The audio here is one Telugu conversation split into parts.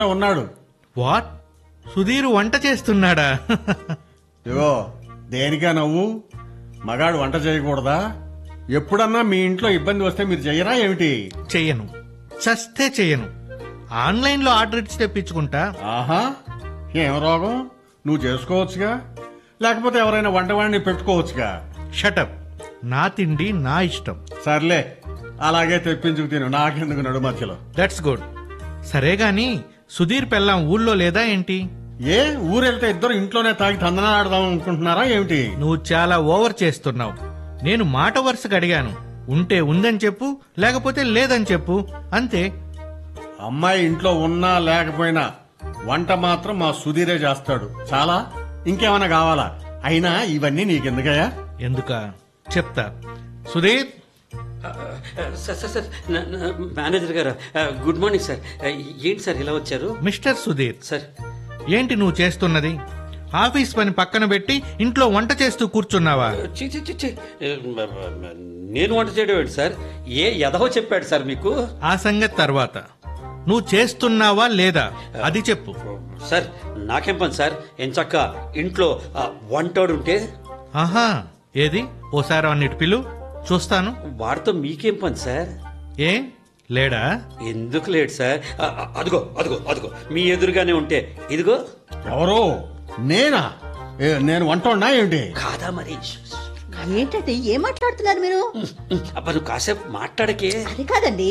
ఉన్నాడు వాట్ సుధీర్ వంట చేస్తున్నాడా ఇగో దేనికా నవ్వు మగాడు వంట చేయకూడదా ఎప్పుడన్నా మీ ఇంట్లో ఇబ్బంది వస్తే మీరు చెయ్యరా ఏమిటి చెయ్యను చస్తే చెయ్యను ఆన్లైన్లో ఆర్డర్ ఇచ్చి తెప్పించుకుంటా ఆహా ఏం రోగం నువ్వు చేసుకోవచ్చుగా లేకపోతే ఎవరైనా వంటవాడిని పెట్టుకోవచ్చుగా షటప్ నా తిండి నా ఇష్టం సర్లే అలాగే తెప్పించుకు తిను నాకెందుకు నడు మధ్యలో దట్స్ గుడ్ సరే గాని సుధీర్ పెళ్ళాం ఊళ్ళో లేదా ఏంటి ఏ ఊరెళ్తే ఇద్దరు ఇంట్లోనే తాగి తందనాడదాం అనుకుంటున్నారా ఏమిటి నువ్వు చాలా ఓవర్ చేస్తున్నావు నేను మాట వరుసగా అడిగాను ఉంటే ఉందని చెప్పు లేకపోతే లేదని చెప్పు అంతే అమ్మాయి ఇంట్లో ఉన్నా లేకపోయినా వంట మాత్రం మా సుధీరే చేస్తాడు చాలా ఇంకేమైనా కావాలా అయినా ఇవన్నీ నీకెందుకయ్యా ఎందుక చెప్తా సుధీర్ సార్ సార్ సార్ నా- నా మేనేజర్ గారు ఆ, గుడ్ మార్నింగ్ సార్ ఆ, ఏంటి సార్ ఇలా వచ్చారు మిస్టర్ సుధీర్ సార్ ఏంటి నువ్వు చేస్తున్నది ఆఫీస్ పని పక్కన పెట్టి ఇంట్లో వంట చేస్తూ కూర్చున్నావా చి చి చి, చి ఏ, మ- మ- మ- నేను వంట చేయడం ఏంటి సార్ ఏ ఎదవో చెప్పాడు సార్ మీకు ఆ సంగతి తర్వాత నువ్వు చేస్తున్నావా లేదా అది చెప్పు సార్ నాకేం పని సార్ ఎంచక్క ఇంట్లో ఆ, వంటోడు ఉంటే ఆహా ఏది ఓసారి అన్నిటి పిలు చూస్తాను వాడితో మీకేం పని సార్ ఏ లేడా ఎందుకు లేడు సార్ ఆ, ఆ, అదిగో అదిగో అదిగో మీ ఎదురుగానే ఉంటే ఇదిగో ఎవరో నేనా ఏ, నేను వంటోన్నా ఏమిటి కాదా మరి ఏంటంటే ఏం మాట్లాడుతున్నారు మీరు అబ్బా నువ్వు కాసేపు మాట్లాడకే అది కాదండి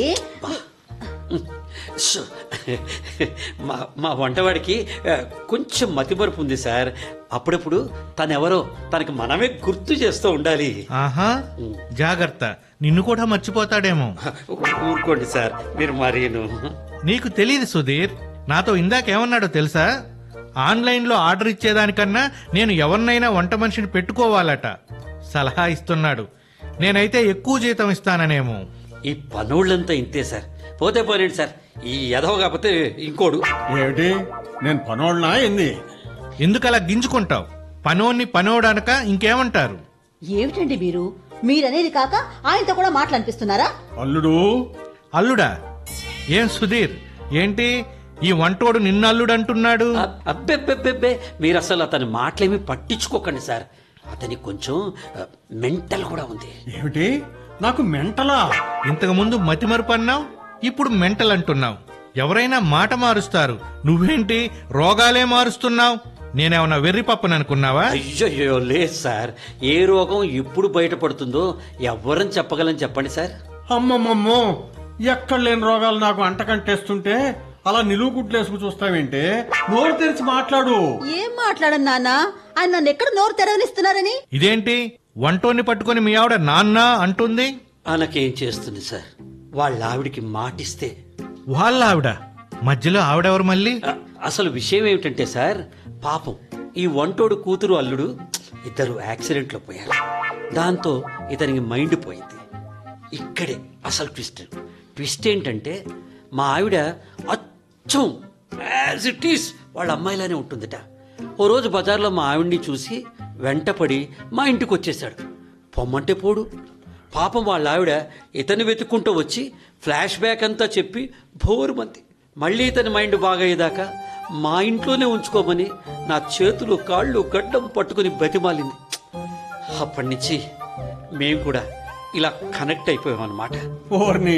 షో. మా మా వంటవాడికి ఆ, కొంచెం మతిమరుపు ఉంది సార్ అప్పుడప్పుడు తనెవరో తనకి మనమే గుర్తు చేస్తూ ఉండాలి ఆహా జాగ్రత్త నిన్ను కూడా మర్చిపోతాడేమో ఊరుకోండి సార్ మీరు మరీను నీకు తెలియదు సుధీర్ నాతో ఇందాకేమన్నాడో తెలుసా ఆన్లైన్లో ఆర్డర్ ఇచ్చేదానికన్నా నేను ఎవరినైనా వంట మనిషిని పెట్టుకోవాలట సలహా ఇస్తున్నాడు నేనైతే ఎక్కువ జీతం ఇస్తాననేమో ఈ పనోళ్ళంతా ఇంతే సార్ పోతే పోనండి సార్ ఈ ఎదవ కాకపోతే ఇంకోడు ఏమిటి నేను పనోళ్ళనా ఏంది ఎందుకలా గింజుకుంటావు పనోన్ని పనోడనక ఇంకేమంటారు ఏమిటండి మీరు మీరనేది కాక ఆయనతో కూడా మాట్లాడిపిస్తున్నారా అల్లుడు అల్లుడా ఏం సుధీర్ ఏంటి ఈ వంటోడు నిన్ను అల్లుడు అంటున్నాడు అబ్- అబ్బెబ్బెబ్బెబ్బే మీరు అసలు అతని మాటలేమి పట్టించుకోకండి సార్ అతనికి కొంచెం ఆ, మెంటల్ కూడా ఉంది ఏమిటి నాకు మెంటలా ఇంతకు ముందు మతిమరుపు అన్నావు ఇప్పుడు మెంటల్ అంటున్నావు ఎవరైనా మాట మారుస్తారు నువ్వేంటి రోగాలే మారుస్తున్నావు నేనేమన్నా వెర్రి పప్పననుకున్నావా అయ్యో లేదు సార్ ఏ రోగం ఎప్పుడు బయటపడుతుందో ఎవ్వరని చెప్పగలని చెప్పండి సార్ అమ్మమ్మమ్మో ఎక్కడ లేని రోగాలు నాకు అంటకంటేస్తుంటే అలా నిలువు గుడ్లేసుకు చూస్తావేంటే నోరు తెరిచి మాట్లాడు ఏం మాట్లాడను నాన్న ఆయన నన్ను ఎక్కడ నోరు తెరవనిస్తున్నారని ఇదేంటి వంటోన్ని పట్టుకొని మీ ఆవిడ నాన్న అంటుంది ఆనకేం చేస్తుంది సార్ వాళ్ళ ఆవిడికి మాటిస్తే వాళ్ళ ఆవిడ మధ్యలో ఆవిడెవరు మళ్ళీ అ- అసలు విషయం ఏమిటంటే సార్ పాపం ఈ వంటోడు కూతురు అల్లుడు ఇద్దరు యాక్సిడెంట్లో పోయారు దాంతో ఇతనికి మైండ్ పోయింది ఇక్కడే అసలు ట్విస్ట్ ట్విస్ట్ ఏంటంటే మా ఆవిడ అచ్చం యాజ్ ఇట్ ఈస్ వాళ్ళ అమ్మాయిలానే ఉంటుందట ఓ రోజు బజార్లో మా ఆవిడ్ని చూసి వెంటపడి మా ఇంటికి వచ్చేసాడు పొమ్మంటే పోడు పాపం వాళ్ళ ఆవిడ ఇతన్ని వెతుక్కుంటూ వచ్చి ఫ్లాష్ బ్యాక్ అంతా చెప్పి భోరుమంది మళ్ళీ ఇతని మైండ్ బాగయ్యేదాకా మా ఇంట్లోనే ఉంచుకోమని నా చేతులు కాళ్ళు గడ్డం పట్టుకుని బతిమాలింది అప్పటి నుంచి మేము కూడా ఇలా కనెక్ట్ అయిపోయాం అనమాట ఓర్ని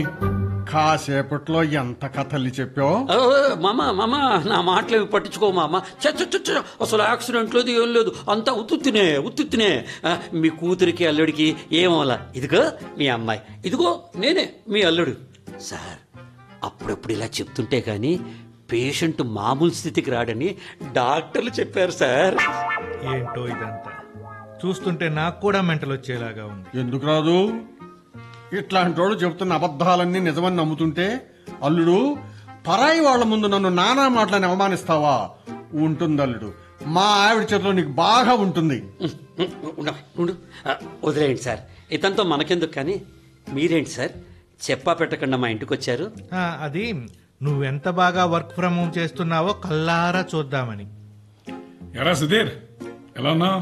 కాసేపట్లో ఎంత కథల్ని చెప్పావు మామ మామ నా మాటలు పట్టించుకో మామ చ చ, చ, చ, అసలు యాక్సిడెంట్ లేదు ఏం లేదు అంతా ఉత్తుత్తినే ఉత్తుత్తినే ఆ, మీ కూతురికి అల్లుడికి ఏమవలా ఇదిగో మీ అమ్మాయి ఇదిగో నేనే మీ అల్లుడు సార్ అప్పుడప్పుడు ఇలా చెప్తుంటే గాని పేషెంట్ మామూలు స్థితికి రాడని డాక్టర్లు చెప్పారు సార్ ఏంటో ఇదంతా చూస్తుంటే నాకు కూడా మెంటల్ వచ్చేలాగా ఉంది ఎందుకు రాదు ఇట్లాంటి వాడు చెబుతున్న అబద్ధాలన్నీ నిజమని నమ్ముతుంటే అల్లుడు పరాయి వాళ్ళ ముందు నన్ను నానా మాటలని అవమానిస్తావా ఉంటుంది అల్లుడు మా ఆవిడ చేతిలో నీకు బాగా ఉంటుంది ఉండు, ఉండు. ఆ, వదిలేయండి సార్ ఇతనితో మనకెందుకు కానీ మీరేంటి సార్ చెప్పా పెట్టకుండా మా ఇంటికి వచ్చారు ఆ, అది నువ్వెంత బాగా వర్క్ ఫ్రమ్ హోమ్ చేస్తున్నావో కల్లారా చూద్దామని ఎరా సుధీర్ ఎలా ఉన్నావు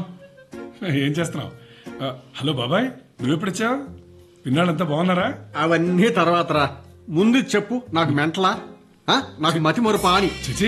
ఏం చేస్తున్నావు ఆ, హలో బాబాయ్ నువ్వెప్పుడొచ్చావు పిన్నాళ్ళంతా బాగున్నారా అవన్నీ తర్వాత రా ముందు చెప్పు నాకు మెంటలా ఆ? నాకు మతి మరుపా అని చిచి